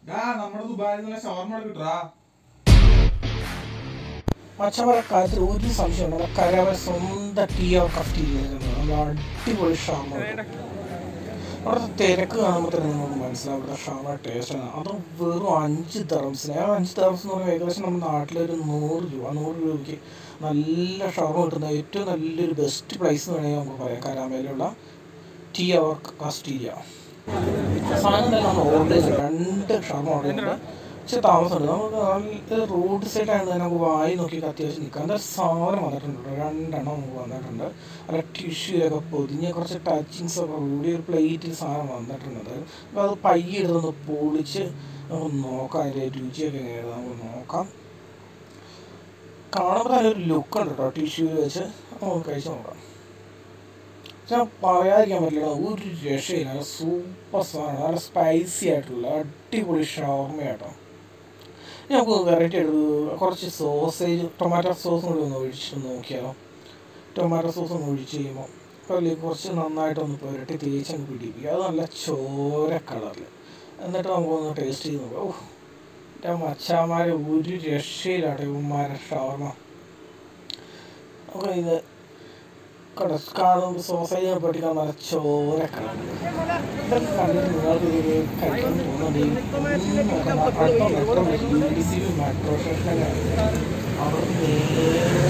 ഡാ നമ്മുടെ ദുബായിൽ നിന്ന് ഷവർമ കിട്ടാ മച്ചവരെ കാര്യത്തിൽ ഒരു സംശയം നമ്മുടെ കരവ സ്വന്തം ടീ ഓർ കഫ്റ്റ് ചെയ്തിരുന്നത് അടിപൊളി ഷാമ അവിടുത്തെ തിരക്ക് കാണുമ്പോൾ തന്നെ നമുക്ക് മനസ്സിലാവും ഇവിടെ ഷാമ ടേസ്റ്റ് ആണ് അത് വെറും അഞ്ച് തെറംസിന് ആ അഞ്ച് തെറംസ് എന്ന് പറയുമ്പോൾ ഏകദേശം നമ്മുടെ നാട്ടിലൊരു നൂറ് രൂപ നൂറ് രൂപയ്ക്ക് നല്ല ഷവർമ കിട്ടുന്ന ഏറ്റവും നല്ലൊരു ബെസ്റ്റ് പ്രൈസ് എന്ന് വേണമെങ്കിൽ നമുക്ക് പറയാം കരാമയിലുള്ള ടീ അവർ കസ്റ്റീരിയ സാധനം തന്നെ നമ്മൾ ഓർഡർ ചെയ്തു രണ്ട് ഷവർമ ഓർഡർ ചെയ്തിട്ടുണ്ട് പക്ഷെ താമസമുണ്ട് നമുക്ക് നല്ല റോഡ് സൈഡാണ് നമുക്ക് വായി നോക്കി അത്യാവശ്യം നിൽക്കാം എന്താ സാധനം വന്നിട്ടുണ്ട് കേട്ടോ. രണ്ടെണ്ണം നമുക്ക് വന്നിട്ടുണ്ട് അല്ല ടിഷ്യൂ ഒക്കെ പൊതിഞ്ഞ് കുറച്ച് ടച്ചിങ്സ് ഒക്കെ കൂടി ഒരു പ്ലേറ്റിൽ സാധനം വന്നിട്ടുണ്ട് അപ്പോൾ അത് പയ്യെ എടുത്തൊന്ന് പൊളിച്ച് നമുക്ക് നോക്കാം അതിൻ്റെ രുചിയൊക്കെ എങ്ങനെയാണ് നമുക്ക് നോക്കാം കാണുമ്പോൾ തന്നെ ഒരു ലുക്ക് ഉണ്ട് കേട്ടോ ടിഷ്യൂവിൽ വെച്ച് നമുക്ക് കഴിച്ച് നോക്കാം ഞാൻ പറയാതിരിക്കാൻ പറ്റില്ല ഒരു രക്ഷയില്ല നല്ല സൂപ്പർ സാധനം നല്ല സ്പൈസി ആയിട്ടുള്ള അടിപൊളി ഷവർമ കേട്ടോ ഇനി നമുക്ക് വെറൈറ്റി എടുത്ത് കുറച്ച് സോസേജ് ടൊമാറ്റോ സോസും കൂടി ഒന്ന് ഒഴിച്ച് നോക്കിയാലോ ടൊമാറ്റോ സോസ് ഒന്ന് ഒഴിച്ച് കഴിയുമ്പോൾ അതിലേക്ക് കുറച്ച് നന്നായിട്ടൊന്ന് പുരട്ടി തേച്ചങ്ങ് പിടിപ്പിക്കുക അത് നല്ല ചോര കളറിൽ എന്നിട്ട് നമുക്കൊന്ന് ടേസ്റ്റ് ചെയ്ത് നോക്കാം ഓ എൻ്റെ മച്ചാമാരെ ഒരു രക്ഷയിലാട്ടെ ഇവന്മാരെ ഷവർമ നമുക്ക് ഇത് കട കാണുമ്പോൾ സോസേജ് പൊട്ടിക്കാൻ നല്ല ചോര കളർ ഇതൊക്കെ കണ്ടിട്ട് നിങ്ങൾക്ക് ഇത് കഴിക്കാൻ തോന്നുന്നുണ്ടെങ്കിൽ ഒന്നും നോക്കണ്ട അടുത്ത metro U D C metro സ്റ്റേഷനാണ് അവിടെ നേരെ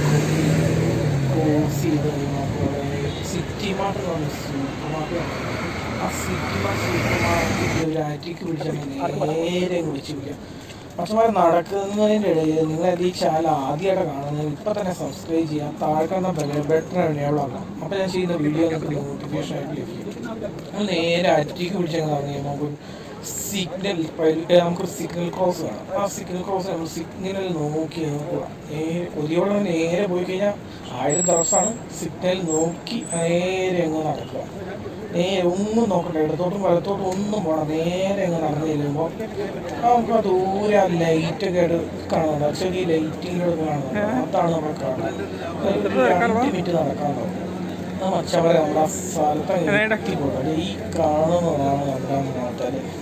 ക്രോസ് ചെയ്ത് കഴിയുമ്പോൾ സിറ്റി മാർട്ട് എന്ന് പറഞ്ഞ സൂപ്പർ മാർക്കറ്റ് ആ സിറ്റി മാർട്ട് സൂപ്പർ മാർക്കറ്റ് ഒരു ആറ്റിക്ക് പിടിച്ചാൽ നേരെ വിളിച്ച് പിടിക്കാം പക്ഷേ നടക്കുന്നതിൻ്റെ ഇടയിൽ നിങ്ങൾ ഈ ചാനൽ ആദ്യമായിട്ട് കാണുന്നത് ഇപ്പം തന്നെ സബ്സ്ക്രൈബ് ചെയ്യാം താഴെ കാണുന്ന ബെറ്റർ എനേബിൾ ആക്കാം അപ്പോൾ ഞാൻ ചെയ്യുന്ന വീഡിയോ നിങ്ങൾക്ക് നോട്ടിഫിക്കേഷൻ ആയിട്ട് ലഭിക്കും അത് നേരെ അറ്റിക്ക് പിടിച്ചെന്ന് പറഞ്ഞു കഴിഞ്ഞാൽ നമുക്ക് സിഗ്നൽ നമുക്കൊരു സിഗ്നൽ ക്രോസ് വേണം ആ സിഗ്നൽ ക്രോസ് നമ്മൾ സിഗ്നൽ നോക്കി നോക്കുക നേരെ കൊതിയോടെ നേരെ പോയി കഴിഞ്ഞാൽ ആയിരം ദിവസമാണ് സിഗ്നൽ നോക്കി നേരെ അങ്ങ് നടക്കുക നേരെ ഒന്നും നോക്കണ്ട ഇടത്തോട്ടും വലത്തോട്ടും ഒന്നും പോകണം നേരെ അങ്ങ് നടന്നു ചെല്ലുമ്പോൾ നമുക്ക് ആ ദൂരെ ആ ലൈറ്റൊക്കെ ആയിട്ട് കാണുന്നുണ്ട് ചെറിയ ലൈറ്റിലൂടെ കാണുന്നുണ്ട് അതാണ് നമ്മൾ കാണുന്നത് ഒരു രണ്ട് മിനിറ്റ് നടക്കാനുണ്ടാവും ആ മച്ചവരെ നമ്മുടെ ആ സ്ഥലത്ത് അങ്ങ് എത്തിപ്പോട്ടെ ഈ കാണുന്നതാണ് നമ്മുടെ നാട്ടിൽ